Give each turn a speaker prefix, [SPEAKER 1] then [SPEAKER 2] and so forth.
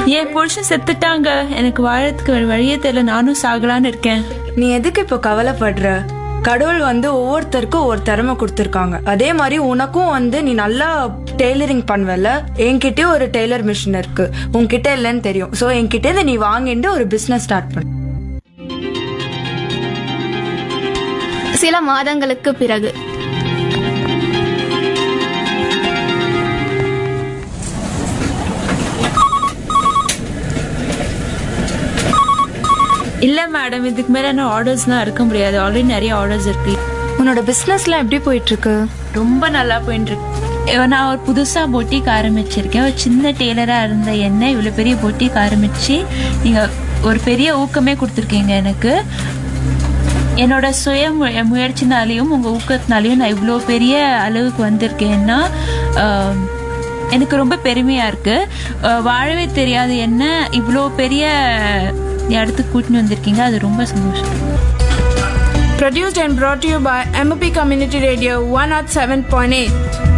[SPEAKER 1] என் புருஷன் செத்துட்டாங்க எனக்கு வாழறதுக்கு வேற வழியே தெரியல நானும் சாகலான்னு இருக்கேன்
[SPEAKER 2] நீ எதுக்கு இப்போ கவலைப்படுற கடவுள் வந்து ஒவ்வொருத்தருக்கும் ஒவ்வொரு திறமை கொடுத்துருக்காங்க அதே மாதிரி உனக்கும் வந்து நீ நல்லா டெய்லரிங் பண்ணுவல என்கிட்டயும் ஒரு டெய்லர் மிஷின் இருக்கு உன்கிட்ட இல்லைன்னு தெரியும் ஸோ என்கிட்ட இருந்து நீ வாங்கிட்டு ஒரு பிசினஸ் ஸ்டார்ட் பண்ணு
[SPEAKER 3] சில மாதங்களுக்கு பிறகு
[SPEAKER 1] இல்ல மேடம் இதுக்கு மேல நான் ஆர்டர்ஸ்லாம் இருக்க முடியாது ஆல்ரெடி நிறைய ஆர்டர்ஸ் இருக்கு
[SPEAKER 2] உன்னோட பிசினஸ்லாம் எப்படி போயிட்டு இருக்கு
[SPEAKER 1] ரொம்ப நல்லா போயிட்டு இருக்கு இவ- நான் ஒரு புதுசா பொட்டிக் ஆரம்பிச்சிருக்கேன் ஒரு சின்ன டெய்லரா இருந்த என்ன இவ்வளவு பெரிய பொட்டிக் ஆரம்பிச்சு நீங்க ஒரு பெரிய ஊக்கமே கொடுத்துருக்கீங்க எனக்கு என்னோட சுய மு- முயற்சினாலையும் உங்க ஊக்கத்தினாலையும் நான் இவ்வளோ பெரிய அளவுக்கு வந்திருக்கேன்னா ஆம், எனக்கு ரொம்ப பெருமையா இருக்கு அஹ், வாழவே தெரியாது என்ன இவ்வளோ பெரிய இடத்துக்கு கூட்டின்னு வந்திருக்கீங்க அது ரொம்ப சந்தோஷம்
[SPEAKER 4] Produced and brought to you by MOP Community Radio 107.8.